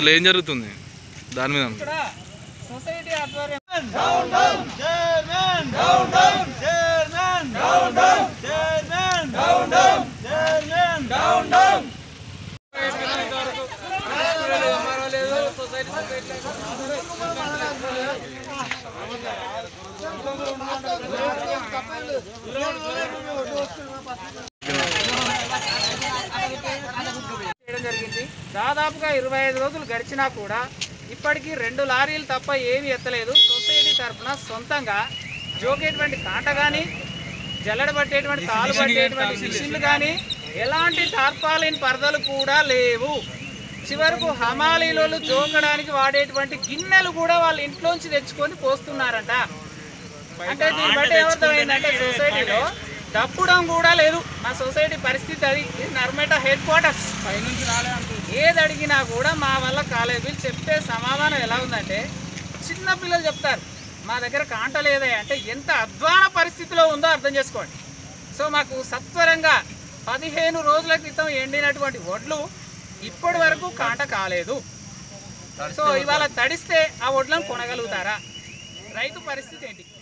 అసలు ఏం జరుగుతుంది దాని మీద ఇక్కడ సొసైటీ ఆధ్వర్యం చేయడం జరిగింది దాదాపుగా ఇరవై ఐదు రోజులు గడిచినా కూడా ఇప్పటికీ రెండు లారీలు తప్ప ఏమీ ఎత్తలేదు సొసైటీ తరఫున సొంతంగా జోకేటువంటి కాంట కానీ జల్లడ పట్టేటువంటి తాలు పట్టేటువంటి మిషన్లు కానీ ఎలాంటి టార్పాలిన్ పరదలు కూడా లేవు చివరకు హమాలీలోలు జోకడానికి వాడేటువంటి గిన్నెలు కూడా వాళ్ళ ఇంట్లోంచి తెచ్చుకొని పోస్తున్నారంట అంటే దీన్ని బట్టి ఏమర్థమైందంటే సొసైటీలో తప్పడం కూడా లేదు మా సొసైటీ పరిస్థితి అది ఇది నర్మేట హెడ్ క్వార్టర్స్ ఏది అడిగినా కూడా మా వల్ల కాలేదు వీళ్ళు చెప్పే సమాధానం ఎలా ఉందంటే చిన్న పిల్లలు చెప్తారు మా దగ్గర కాంట లేదే అంటే ఎంత అధ్వాన పరిస్థితిలో ఉందో అర్థం చేసుకోండి సో మాకు సత్వరంగా పదిహేను రోజుల క్రితం ఎండినటువంటి వడ్లు ఇప్పటి వరకు కాంట కాలేదు సో ఇవాళ తడిస్తే ఆ వడ్లను కొనగలుగుతారా రైతు పరిస్థితి ఏంటి